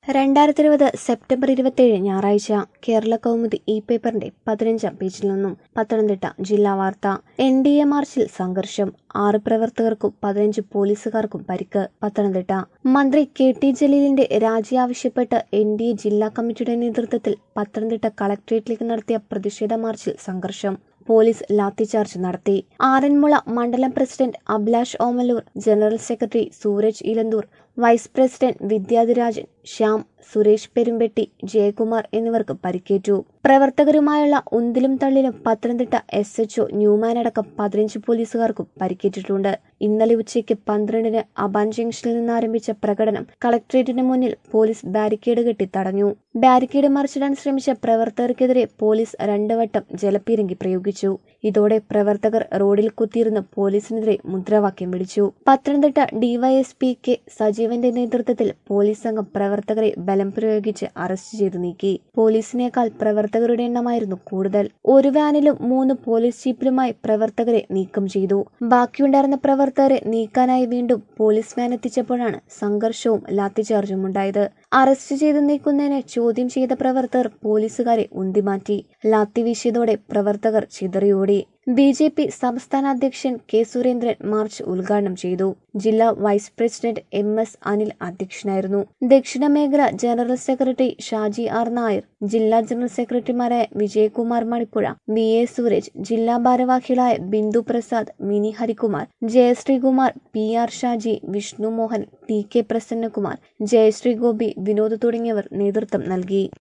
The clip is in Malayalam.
രണ്ടായിരത്തി ഇരുപത് സെപ്റ്റംബർ ഇരുപത്തിയേഴ് ഞായറാഴ്ച കേരള കൗമുദി ഇ പേപ്പറിന്റെ പതിനഞ്ചാം പേജിൽ നിന്നും പത്തനംതിട്ട ജില്ലാ വാർത്ത എൻ ഡി എ മാർച്ചിൽ സംഘർഷം ആറ് പ്രവർത്തകർക്കും പതിനഞ്ച് പോലീസുകാർക്കും പരിക്ക് പത്തനംതിട്ട മന്ത്രി കെ ടി ജലീലിന്റെ രാജി ആവശ്യപ്പെട്ട് എൻ ഡി എ ജില്ലാ കമ്മിറ്റിയുടെ നേതൃത്വത്തിൽ പത്തനംതിട്ട കളക്ട്രേറ്റിലേക്ക് നടത്തിയ പ്രതിഷേധ മാർച്ചിൽ സംഘർഷം പോലീസ് ലാത്തിചാർജ് നടത്തി ആറന്മുള മണ്ഡലം president Abhilash Omallur general secretary Sooraj Elanthoor vice president Vidyadhirajan Shyam Suresh Perumbetty Jayakumar എന്നിവർക്ക് പരിക്കേറ്റു പ്രവർത്തകരുമായുള്ള ഉന്തിലും തള്ളിലും പത്തനംതിട്ട എസ് എച്ച്ഒ ന്യൂമാൻ അടക്കം പതിനഞ്ച് പോലീസുകാർക്കും പരിക്കേറ്റിട്ടുണ്ട് ഇന്നലെ ഉച്ചയ്ക്ക് പന്ത്രണ്ടിന് അബാൻ ജംഗ്ഷനിൽ നിന്ന് ആരംഭിച്ച പ്രകടനം കളക്ട്രേറ്റിന് മുന്നിൽ പോലീസ് ബാരിക്കേഡ് കെട്ടി തടഞ്ഞു ബാരിക്കേഡ് മറിച്ചിടാൻ ശ്രമിച്ച പ്രവർത്തകർക്കെതിരെ പോലീസ് രണ്ട് വട്ടം ജലപീരങ്കി പ്രയോഗിച്ചു ഇതോടെ പ്രവർത്തകർ റോഡിൽ കുത്തിയിരുന്ന് പോലീസിനെതിരെ മുദ്രാവാക്യം വിളിച്ചു പത്തനംതിട്ട ഡിവൈഎസ്പി കെ സജീവന്റെ നേതൃത്വത്തിൽ പോലീസ് സംഘം പ്രവർത്തകരെ ബലം പ്രയോഗിച്ച് അറസ്റ്റ് ചെയ്തു നീക്കി പോലീസിനേക്കാൾ പ്രവർത്തകരുടെ എണ്ണമായിരുന്നു കൂടുതൽ ഒരു വാനിലും മൂന്ന് പോലീസ് ജീപ്പിലുമായി പ്രവർത്തകരെ നീക്കം ചെയ്തു ബാക്കിയുണ്ടായിരുന്ന പ്രവർത്തകരെ നീക്കാനായി വീണ്ടും പോലീസ് വാൻ എത്തിച്ചപ്പോഴാണ് സംഘർഷവും ലാത്തിചാർജും ഉണ്ടായത് അറസ്റ്റ് ചെയ്തു നീക്കുന്നതിന് ചോദ്യം ചെയ്ത പ്രവർത്തകർ പോലീസുകാരെ ഉന്തിമാറ്റി ലാത്തി വീശിയതോടെ പ്രവർത്തകർ ചിതറിയോടി ബി ജെ പി സംസ്ഥാന അധ്യക്ഷൻ കെ സുരേന്ദ്രൻ മാർച്ച് ഉദ്ഘാടനം ചെയ്തു ജില്ലാ vice president M S Anil അധ്യക്ഷനായിരുന്നു ദക്ഷിണ മേഖല general secretary Shaji R Nair ജില്ലാ ജനറൽ സെക്രട്ടറിമാരായ വിജയകുമാർ മണിപ്പുഴ വി എ സൂരജ് ജില്ലാ ഭാരവാഹികളായ Bindu Prasad Mini Harikumar Jayasreekumar P R Shaji Vishnu Mohan T K Prasannakumar Jayasree Gopi Vinod തുടങ്ങിയവർ നേതൃത്വം നൽകി